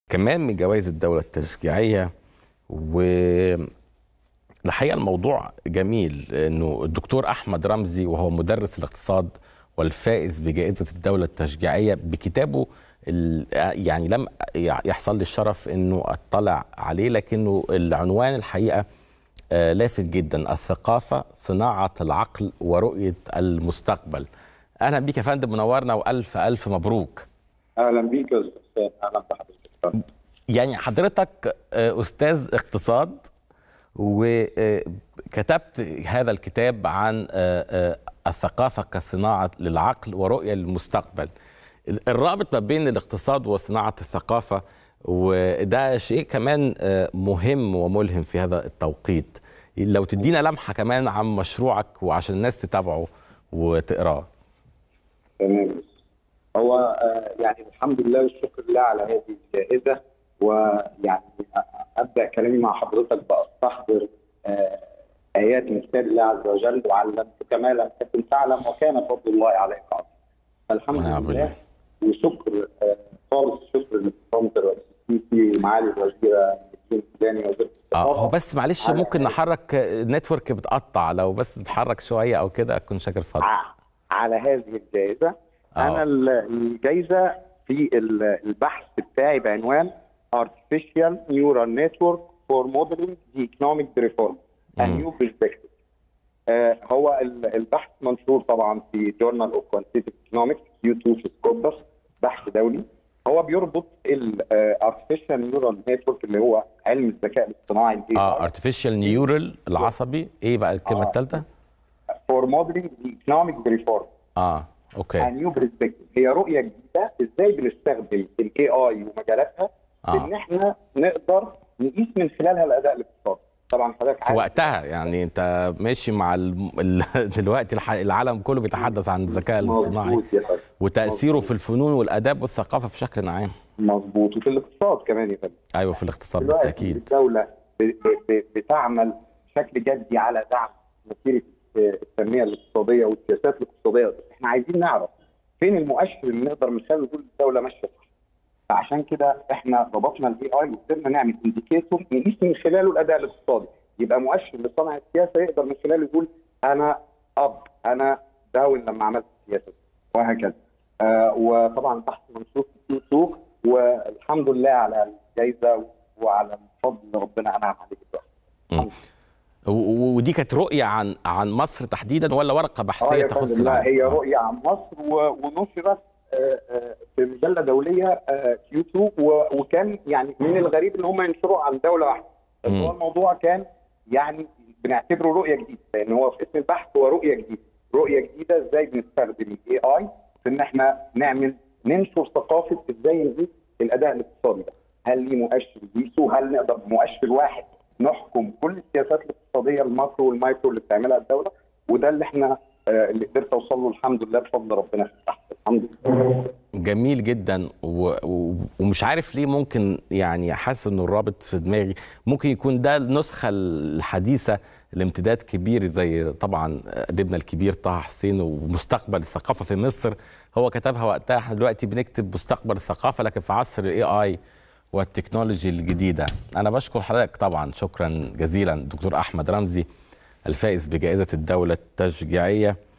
كمان من جوائز الدولة التشجيعية و الحقيقة الموضوع جميل انه الدكتور احمد رمزي وهو مدرس الاقتصاد والفائز بجائزة الدولة التشجيعية بكتابه ال- يعني لم يحصل لي الشرف انه اطلع عليه لكنه العنوان الحقيقة آه، لافت جدا الثقافة صناعة العقل ورؤية المستقبل اهلا بيك يا فندم منورنا والف الف مبروك اهلا بيك يا استاذ اهلا بحضرتك يعني حضرتك آه، استاذ اقتصاد وكتبت هذا الكتاب عن آه، آه، الثقافه كصناعه للعقل ورؤيه للمستقبل الرابط ما بين الاقتصاد وصناعه الثقافه وده شيء كمان آه، مهم وملهم في هذا التوقيت لو تدينا لمحه كمان عن مشروعك وعشان الناس تتابعه وتقراه تمام هو آه، يعني الحمد لله والشكر لله على هذه الجائزه ويعني ابدا كلامي مع حضرتك باستحضر آه، ايات من كتاب الله عز وجل وعلمت كما لم تكن تعلم وكان فضل الله عليك عظيم فالحمد ونعم لله وشكر آه، خالص شكر لفخامه الرئيس السيسي ومعالي الوزيره نسرين السوداني وزيره اه الثقافه هو بس معلش على ممكن هذه- نحرك النتورك بتقطع لو بس نتحرك شويه او كده اكون شاكر فضل ع- على هذه الجائزه آه. انا ال- الجائزه في ال- البحث بتاعي بعنوان Artificial Neural Network for Modeling the Economic Reform a مم. New Perspective آه هو ال- البحث منشور طبعا في Journal of Quantitative Economics Q2 في سكوبس بحث دولي هو بيربط ال آه، Artificial Neural Network اللي هو علم الذكاء الاصطناعي ال اه AI ارتفيشال نيورال العصبي ايه بقى الكلمه آه. الثالثه for modeling the economic reform اه اوكي نيو برسبكتيف هي رؤيه جديده ازاي بنستخدم الاي اي ومجالاتها آه. في ان احنا نقدر نقيس من خلالها الاداء الاقتصادي طبعا حضرتك في عارف وقتها يعني انت ماشي مع ال... ال... دلوقتي الح... العالم كله بيتحدث عن الذكاء الاصطناعي مظبوط يا فندم وتاثيره في الفنون والاداب والثقافه بشكل عام مظبوط وفي الاقتصاد كمان يا فندم ايوه في الاقتصاد دلوقتي بالتاكيد الدوله ب- ب- ب- بتعمل بشكل جدي على دعم مسيره التنميه الاقتصاديه والسياسات الاقتصاديه بس احنا عايزين نعرف فين المؤشر اللي نقدر من خلاله نقول الدوله ماشيه صح فعشان كده احنا ربطنا الاي اي وقدرنا نعمل انديكيتور نقيس من خلاله الاداء الاقتصادي يبقى مؤشر لصانع السياسه يقدر من خلاله يقول انا اب انا داون لما عملت السياسه دي، وهكذا آه وطبعا بحث منشور في يوتيوب والحمد لله على الجائزه وعلى فضل ربنا انعم عليك دلوقتي و... و- ودي كانت رؤيه عن عن مصر تحديدا ولا ورقه اه بحثيه يا تخص فندم لا العالم؟ هي آه. رؤيه عن مصر و- ونشرت آه، آه، في مجله دوليه كيو 2 وكان يعني من الغريب ان هم ينشروا عن دوله واحده بس مم. هو الموضوع كان يعني بنعتبره رؤيه جديده لان هو في اسم البحث هو رؤيه جديده رؤيه جديده ازاي بنستخدم الاي اي في ان احنا نعمل ننشر ثقافه ازاي نقيس الاداء الاقتصادي ده هل ليه مؤشر يقيسه هل نقدر بمؤشر واحد نحكم كل السياسات الاقتصاديه الماكرو والمايكرو اللي بتعملها الدوله وده اللي احنا آه، اللي قدرت اوصل له الحمد لله بفضل ربنا في البحث الحمد لله جميل جدا و... و... ومش عارف ليه ممكن يعني حاسس انه الرابط في دماغي ممكن يكون ده النسخه الحديثه لامتداد كبير زي طبعا اديبنا الكبير طه حسين ومستقبل الثقافه في مصر هو كتبها وقتها احنا دلوقتي بنكتب مستقبل الثقافه لكن في عصر الاي اي والتكنولوجي الجديده انا بشكر حضرتك طبعا شكرا جزيلا دكتور احمد رمزي الفائز بجائزه الدوله التشجيعيه